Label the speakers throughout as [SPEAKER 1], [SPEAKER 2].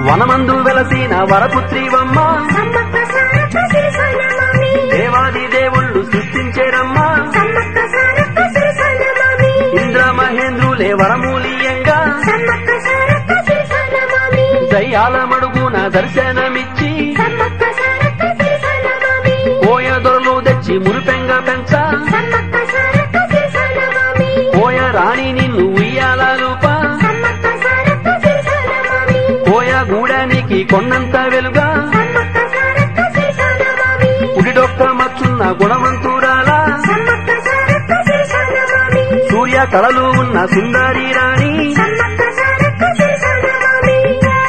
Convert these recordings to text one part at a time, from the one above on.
[SPEAKER 1] వనమందు వెలసిన వరపుత్రివమ్మ
[SPEAKER 2] సమ్మక్క సారక్క సిరిసనమామి
[SPEAKER 1] దేవాది దేవుళ్ళు సృష్టించేరమ్మ
[SPEAKER 2] సమ్మక్క సారక్క సిరిసనమామి
[SPEAKER 1] ఇంద్ర మహేంద్రులే వరమూలియంగా
[SPEAKER 2] సమ్మక్క సారక్క సిరిసనమామి
[SPEAKER 1] దయ్యాల మడుగున దర్శనమిచ్చి
[SPEAKER 2] సమ్మక్క సారక్క సిరిసనమామి
[SPEAKER 1] కోయ దొరలు తెచ్చి మురిపెంగ పెంచ
[SPEAKER 2] సమ్మక్క సారక్క సిరిసనమామి
[SPEAKER 1] కోయ రాణి నిన్ను ఉయ్యాలూప
[SPEAKER 2] సమ్మక్క సారక్క సిరిసనమామి
[SPEAKER 1] కోయ గూడానికి కొన్నంత వెలుగా
[SPEAKER 2] సమ్మక్క సారక్క సిరిసనమామి
[SPEAKER 1] ఉడిడొక్క మచ్చున్న గుణవంతురాల
[SPEAKER 2] సమ్మక్క సారక్క సిరిసనమామి
[SPEAKER 1] సూర్య కళలు ఉన్న సుందరి రాణి
[SPEAKER 2] సమ్మక్క సారక్క సిరిసనమామి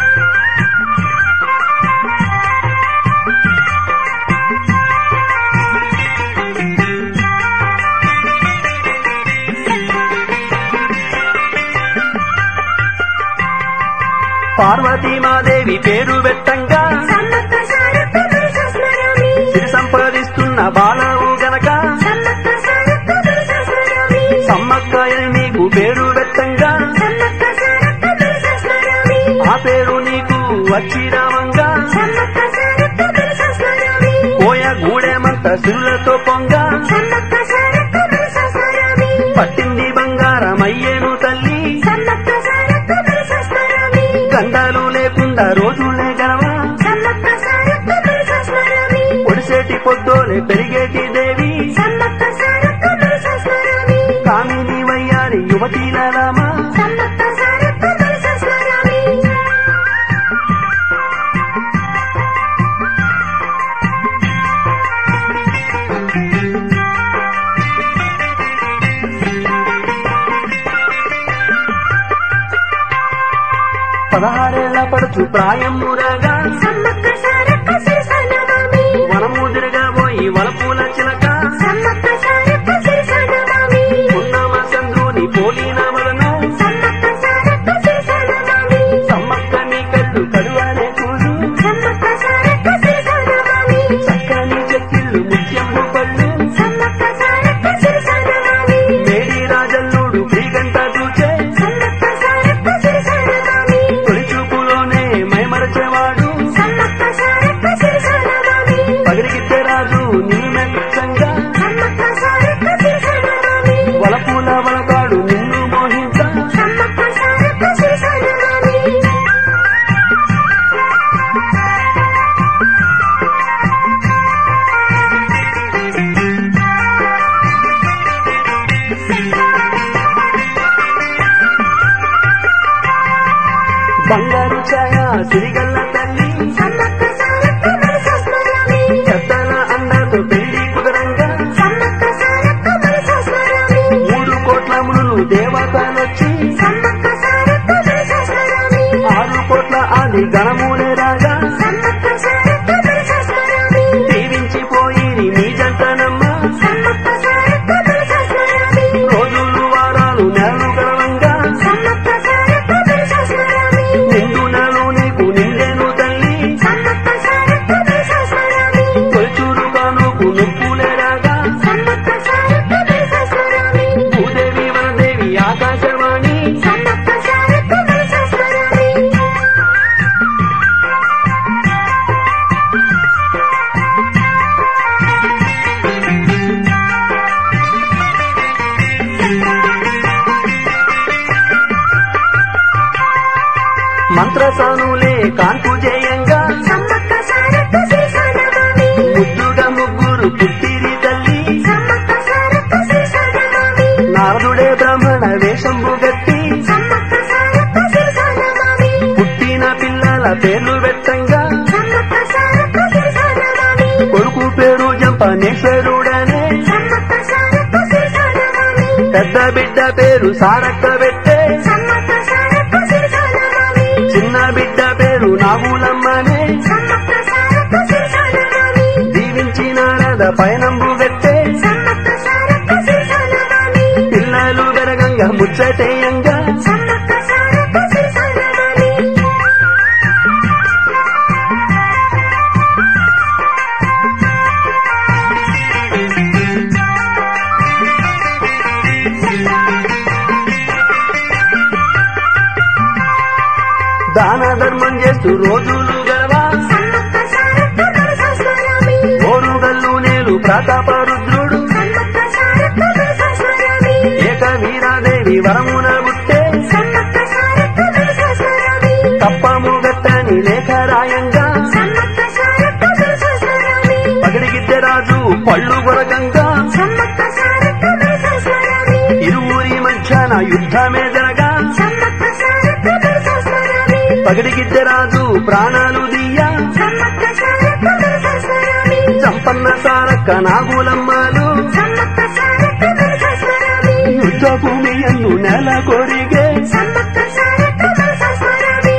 [SPEAKER 1] పార్వతీమాదేవి పేరు పెట్టంగా
[SPEAKER 2] సమ్మక్క సారక్క మనసస్మరామి
[SPEAKER 1] సిరి సంపాదిస్తున్న బాలవు గనక
[SPEAKER 2] సమ్మక్క సారక్క మనసస్మరామి
[SPEAKER 1] సమ్మక్కయని నీకు పేరు పెట్టంగా
[SPEAKER 2] సమ్మక్క సారక్క మనసస్మరామి
[SPEAKER 1] ఆ పేరు నీకు వచ్చిరామంగా
[SPEAKER 2] సమ్మక్క సారక్క మనసస్మరామి
[SPEAKER 1] కోయ గూడెమంత సిరులతో పొంగ
[SPEAKER 2] సమ్మక్క సారక్క మనసస్మరామి
[SPEAKER 1] పట్టింది బంగారమయ్యేను తల్లి
[SPEAKER 2] సమ్మక్క సారక్క మనసస్మరామి
[SPEAKER 1] గండాలు లేకుండా రోజులే గనవా
[SPEAKER 2] సమ్మక్క సారక్క మనసస్మరామి
[SPEAKER 1] ఒడిసేటి పొద్దోలే పెరిగేటి దేవి
[SPEAKER 2] సమ్మక్క సారక్క మనసస్మరామి
[SPEAKER 1] కామిని వయ్యారి యువతీల రామ
[SPEAKER 2] సమ్మక్క సారక్క మనసస్మరామి
[SPEAKER 1] పదహారేళ్ల పడుచు ప్రాయమురగా
[SPEAKER 2] సమ్మక్క సారక్క సిరిసనమామి
[SPEAKER 1] వనముదిరిగా పోయి వలపూల చిలక
[SPEAKER 2] సమ్మక్క సారక్క సిరిసనమామి
[SPEAKER 1] ఉన్నమ చంద్రుని పోలిన వలను
[SPEAKER 2] సమ్మక్క సారక్క సిరిసనమామి
[SPEAKER 1] సమ్మక్క నీ కళ్ళు కడువాలే చూడు
[SPEAKER 2] సమ్మక్క సారక్క సిరిసనమామి
[SPEAKER 1] చక్కని చెక్కిళ్ళు ముత్యము పళ్ళు
[SPEAKER 2] సమ్మక్క సారక్క సిరిసనమామి
[SPEAKER 1] మేడి రాజల్లుడు శ్రీగంట దూచే
[SPEAKER 2] సమ్మక్క సారక్క సిరిసనమామి
[SPEAKER 1] తొలి చూపులోనే మైమరచేవాడు
[SPEAKER 2] సమ్మక్క సారక్క సిరిసనమామి
[SPEAKER 1] పగిలిగిద్దే రాజు నిన్ను మెచ్చంగా
[SPEAKER 2] సమ్మక్క సారక్క సిరిసనమామి
[SPEAKER 1] వలపూల వలకాడు నిన్ను మోహించ
[SPEAKER 2] సమ్మక్క సారక్క సిరిసనమామి
[SPEAKER 1] బంగారు ఛాయ సిరిగల్ల తల్లి
[SPEAKER 2] సమ్మక్క సారక్క మనసస్మరామి
[SPEAKER 1] పెద్దల అండతో పెళ్లి కుదరంగా
[SPEAKER 2] సమ్మక్క సారక్క మనసస్మరామి
[SPEAKER 1] మూడు కోట్ల మునులు దేవతలొచ్చి
[SPEAKER 2] సమ్మక్క సారక్క మనసస్మరామి
[SPEAKER 1] ఆరు కోట్ల ఆది గణములే రాగా
[SPEAKER 2] సమ్మక్క సారక్క మనసస్మరామి
[SPEAKER 1] దీవించిపోయి నీ జంటనమ్మ
[SPEAKER 2] సమ్మక్క సారక్క మనసస్మరామి
[SPEAKER 1] రోజులు వారాలు నెలలు గడవంగా
[SPEAKER 2] సమ్మక్క సారక్క మనసస్మరామి
[SPEAKER 1] నిండు నెలలు నీకు నిండెను తల్లి
[SPEAKER 2] సమ్మక్క సారక్క మనసస్మరామి
[SPEAKER 1] కొలుచూరు కానుకు నొప్పులే రాగా
[SPEAKER 2] సమ్మక్క సారక్క మనసస్మరామి
[SPEAKER 1] భూదేవి వనదేవి ఆకాశవాణి
[SPEAKER 2] సమ్మక్క సారక్క మనసస్మరామి
[SPEAKER 1] మంత్రసానులే కాన్పు జయంగా
[SPEAKER 2] సమ్మక్క సారక్క సిరిసనమామి
[SPEAKER 1] ముద్దుగా ముగ్గురు పుట్టిరి తల్లి
[SPEAKER 2] సమ్మక్క సారక్క సిరిసనమామి
[SPEAKER 1] నారదుడే బ్రాహ్మణ వేషంబు గట్టి
[SPEAKER 2] సమ్మక్క సారక్క సిరిసనమామి
[SPEAKER 1] పుట్టిన పిల్లల పేర్లు పెట్టంగా
[SPEAKER 2] సమ్మక్క సారక్క సిరిసనమామి
[SPEAKER 1] కొడుకు పేరు జంపనేశ్వరుడనే
[SPEAKER 2] సమ్మక్క సారక్క సిరిసనమామి
[SPEAKER 1] పెద్ద బిడ్డ పేరు సారక్క పెట్టే
[SPEAKER 2] సమ్మక్క సారక్క సిరిసనమామి
[SPEAKER 1] చిన్న బిడ్డ పేరు నాగులమ్మనే
[SPEAKER 2] సమ్మక్క సారక్క సిరిసనమామి
[SPEAKER 1] దీవించిన రథ పయనంబు పెట్టే
[SPEAKER 2] సమ్మక్క సారక్క సిరిసనమామి
[SPEAKER 1] పిల్లలు గరగంగా ముచ్చటేయంగా
[SPEAKER 2] సమ్మక్క సారక్క సిరిసనమామి
[SPEAKER 1] దాన ధర్మం చేస్తూ ఎటు రోజులు గడవా
[SPEAKER 2] సమ్మక్క సారక్క దర్శస్వరామి
[SPEAKER 1] ఓరుగల్లు నేలు ప్రతాప రుద్రుడు
[SPEAKER 2] సమ్మక్క సారక్క దర్శస్వరామి
[SPEAKER 1] ఏక వీరాదేవి వరమున గుట్టే
[SPEAKER 2] సమ్మక్క సారక్క దర్శస్వరామి
[SPEAKER 1] తప్పము గట్టని లేఖ రాయంగా
[SPEAKER 2] సమ్మక్క సారక్క దర్శస్వరామి
[SPEAKER 1] పగిడిగిద్దె రాజు పళ్ళు గొరగంగా
[SPEAKER 2] సమ్మక్క సారక్క దర్శస్వరామి
[SPEAKER 1] ఇరువురి మధ్యన యుద్ధమే జరగా
[SPEAKER 2] సమ్మక్క సారక్క దర్శస్వరామి
[SPEAKER 1] పగిడిగిద్దె రాజు ప్రాణాలు దియ్యా
[SPEAKER 2] సమ్మక్క సారక్క దర్శస్వరామి
[SPEAKER 1] చంపన్న సారక్క నాగులమ్మాలు
[SPEAKER 2] సమ్మక్క సారక్క దర్శస్వరామి
[SPEAKER 1] యుద్ధ భూమి ఎందు నెల కొరిగే
[SPEAKER 2] సమ్మక్క సారక్క దర్శస్వరామి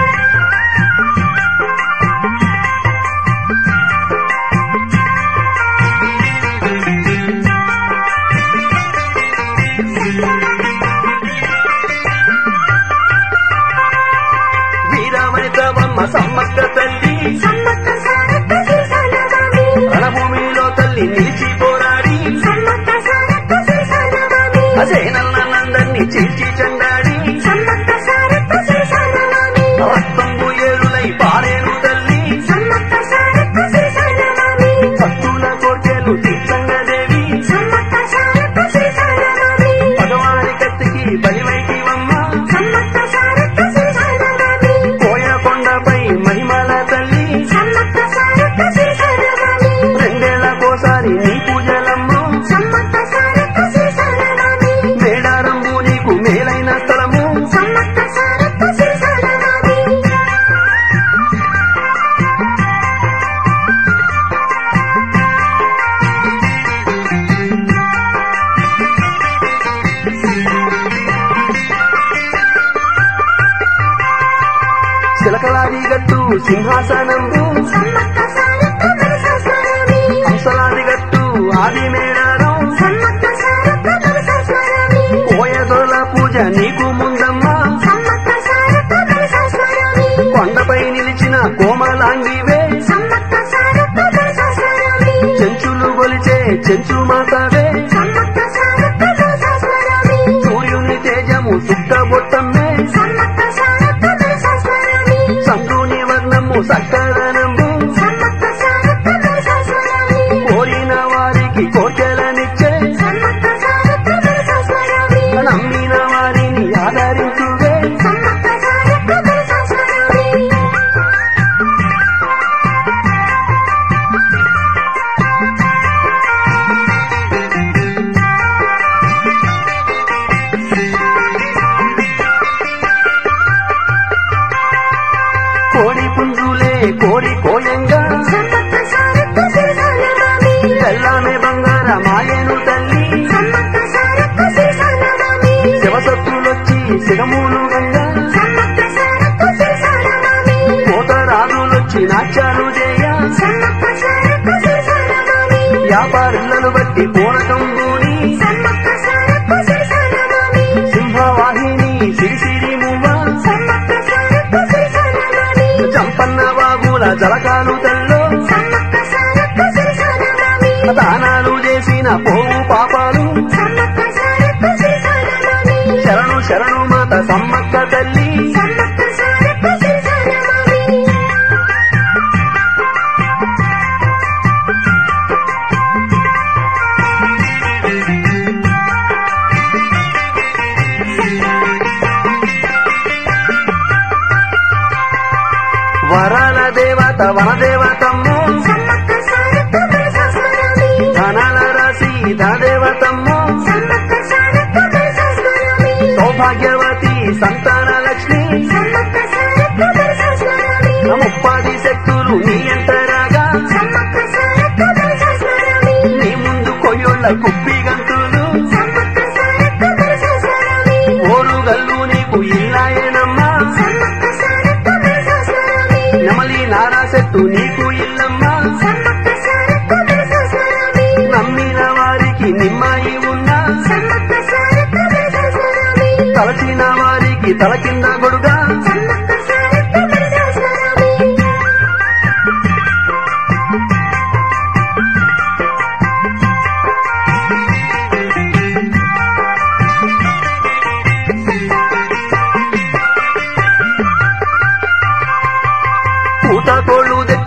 [SPEAKER 1] వీరమైతవమ్మ సమ్మక్క తల్లి
[SPEAKER 2] సమ్మక్క సారక్క శ్రీశైలమామి
[SPEAKER 1] రణభూమిలో తల్లి నిలిచి పోరాడి
[SPEAKER 2] సమ్మక్క సారక్క శ్రీశైలమామి
[SPEAKER 1] అసేనల్లందరినీ చీల్చి చెండాడి
[SPEAKER 2] సమ్మక్క సారక్క శ్రీశైలమామి
[SPEAKER 1] రక్తంబు ఏరులై పారేను తల్లి
[SPEAKER 2] సమ్మక్క సారక్క శ్రీశైలమామి
[SPEAKER 1] భక్తుల కోర్కెలు తీర్థంగదేవి
[SPEAKER 2] సమ్మక్క సారక్క శ్రీశైలమామి
[SPEAKER 1] భగవాని కత్తికి బలివైతివమ్మ
[SPEAKER 2] సమ్మక్క సారక్క శ్రీశైలమామి
[SPEAKER 1] కోయకొండపై మహిమల తల్లి
[SPEAKER 2] సమ్మక్క సారక్క శ్రీశైలమామి
[SPEAKER 1] రెండేళ్లకోసారి నీ పూజలమ్ము
[SPEAKER 2] సమ్మక్క సారక్క శ్రీశైలమామి
[SPEAKER 1] మేడారంబు నీకు మేలైన స్థలము
[SPEAKER 2] సమ్మక్క సారక్క శ్రీశైలమామి
[SPEAKER 1] చిలకలాది గట్టు సింహాసనంబు
[SPEAKER 2] సమ్మక్క సారక్క దర్శస్వరామి
[SPEAKER 1] హంసలాది గట్టు ఆది మేడారం
[SPEAKER 2] సమ్మక్క సారక్క దర్శస్వరామి
[SPEAKER 1] కోయదొల పూజ నీకు ముందమ్మ
[SPEAKER 2] సమ్మక్క సారక్క దర్శస్వరామి
[SPEAKER 1] కొండపై నిలిచిన కోమలాంగివే
[SPEAKER 2] సమ్మక్క సారక్క దర్శస్వరామి
[SPEAKER 1] చెంచులు గొలిచే చెంచు మాతవే
[SPEAKER 2] సమ్మక్క సారక్క దర్శస్వరామి
[SPEAKER 1] సూర్యుని తేజము సుట్టబొట్టమ్మే
[SPEAKER 2] సమ్మక్క సారక్క దర్శస్వరామి
[SPEAKER 1] సంతుని వర్ణము సక్కదనంబు
[SPEAKER 2] సమ్మక్క సారక్క దర్శస్వరామి
[SPEAKER 1] కోరిన వారికి కోర్కెలనిచ్చే
[SPEAKER 2] సమ్మక్క సారక్క దర్శస్వరామి
[SPEAKER 1] నమ్మిన వారిని ఆదరించువే
[SPEAKER 2] సమ్మక్క సారక్క దర్శస్వరామి
[SPEAKER 1] కోడి పుంజులే కోడి కోయంగా
[SPEAKER 2] సమ్మక్క సారక్క శ్రీశైలమామి
[SPEAKER 1] తెల్లామె బంగార మాయను తల్లి
[SPEAKER 2] సమ్మక్క సారక్క శ్రీశైలమామి
[SPEAKER 1] శివసత్తులొచ్చి సిగమూలు గంగా
[SPEAKER 2] సమ్మక్క సారక్క శ్రీశైలమామి
[SPEAKER 1] కోతరాజులొచ్చి నాట్యాలు చేయ
[SPEAKER 2] సమ్మక్క సారక్క శ్రీశైలమామి
[SPEAKER 1] వ్యాపారులను బట్టి పూనకంబూని
[SPEAKER 2] సమ్మక్క సారక్క శ్రీశైలమామి
[SPEAKER 1] సింహవాహిని సిరిసిరి మువ్వ
[SPEAKER 2] సమ్మక్క సారక్క శ్రీశైలమామి
[SPEAKER 1] చంపన్న బాబుల జలకాలు తల్లో
[SPEAKER 2] సమ్మక్క సారక్క శ్రీశైలమామి
[SPEAKER 1] దానాలు చేసిన పోవు పాపాలు
[SPEAKER 2] సమ్మక్క సారక్క శ్రీశైలమామి
[SPEAKER 1] శరణు శరణు మాత సమ్మక్క తల్లి
[SPEAKER 2] సమ్మక్క సారక్క శ్రీశైలమామి
[SPEAKER 1] వరాల దేవత వనదేవతమ్ము
[SPEAKER 2] సమ్మక్క సారక్క దర్శస్వరామి
[SPEAKER 1] ధనాల రాశి దేవతమ్ము
[SPEAKER 2] సమ్మక్క సారక్క దర్శస్వరామి
[SPEAKER 1] సౌభాగ్యవతి సంతాన లక్ష్మి
[SPEAKER 2] సమ్మక్క సారక్క దర్శస్వరామి
[SPEAKER 1] ముప్పాది శక్తులు నీ ఎంతరాగా
[SPEAKER 2] సమ్మక్క సారక్క దర్శస్వరామి
[SPEAKER 1] నీ ముందు కొయ్యోళ్ళ కుప్పి గంతులు
[SPEAKER 2] సమ్మక్క సారక్క దర్శస్వరామి
[SPEAKER 1] ఓరుగల్లు నీకు ఇల్లాయనమ్మా
[SPEAKER 2] సమ్మక్క సారక్క దర్శస్వరామి
[SPEAKER 1] నెమలి నారా చెట్టు నీకు ఇల్లమ్మా
[SPEAKER 2] సమ్మక్క సారక్క దర్శస్వరామి
[SPEAKER 1] నమ్మిన వారికి నిమ్మాయి ఉన్నా
[SPEAKER 2] సమ్మక్క సారక్క దర్శస్వరామి
[SPEAKER 1] తలచిన వారికి తల కింద గొడుగా
[SPEAKER 2] సమ్మక్క సారక్క దర్శస్వరామి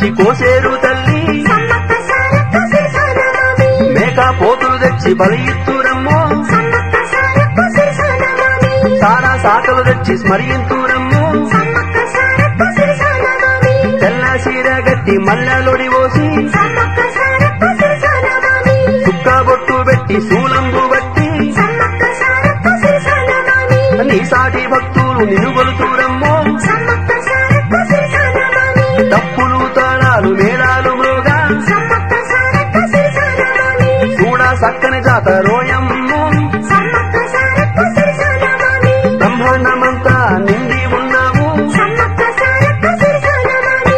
[SPEAKER 1] వచ్చి కోసేరు తల్లి
[SPEAKER 2] సమ్మక్క సారక్క శిరసానమామి
[SPEAKER 1] మేక పోతులు తెచ్చి బలి ఇత్తురమ్మో
[SPEAKER 2] సమ్మక్క సారక్క శిరసానమామి
[SPEAKER 1] సారా సాకలు తెచ్చి స్మరింతురమ్మో
[SPEAKER 2] సమ్మక్క సారక్క శిరసానమామి
[SPEAKER 1] తెల్ల చీర గట్టి మల్లెలొడి పోసి
[SPEAKER 2] సమ్మక్క సారక్క శిరసానమామి
[SPEAKER 1] చుక్క బొట్టు పెట్టి శూలంబు బట్టి
[SPEAKER 2] సమ్మక్క సారక్క శిరసానమామి
[SPEAKER 1] నీ సాటి భక్తులు నిన్ను కొలుతురమ్మో
[SPEAKER 2] సమ్మక్క సారక్క శిరసానమామి
[SPEAKER 1] తప్పులు తాళాలు మేళాలు మృగా
[SPEAKER 2] సమ్మక్క సారక్క శిరసానమామి
[SPEAKER 1] చూడ సక్కని జాతరోయమ్మో
[SPEAKER 2] సమ్మక్క సారక్క శిరసానమామి
[SPEAKER 1] బ్రహ్మాండమంతా నిండి ఉన్నావు
[SPEAKER 2] సమ్మక్క సారక్క శిరసానమామి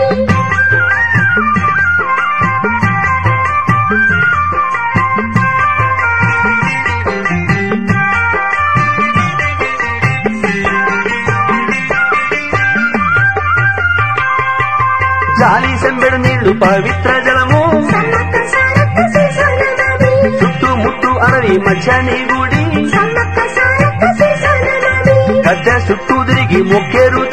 [SPEAKER 1] జాలి సెంబెడు నీళ్లు పవిత్ర జలము
[SPEAKER 2] సమ్మక్క సారక్క శిరసానమామి
[SPEAKER 1] చుట్టూ ముట్టు అడవి మధ్య నీ గుడి
[SPEAKER 2] సమ్మక్క సారక్క శిరసానమామి
[SPEAKER 1] గద్దె చుట్టూ తిరిగి మొక్కేరు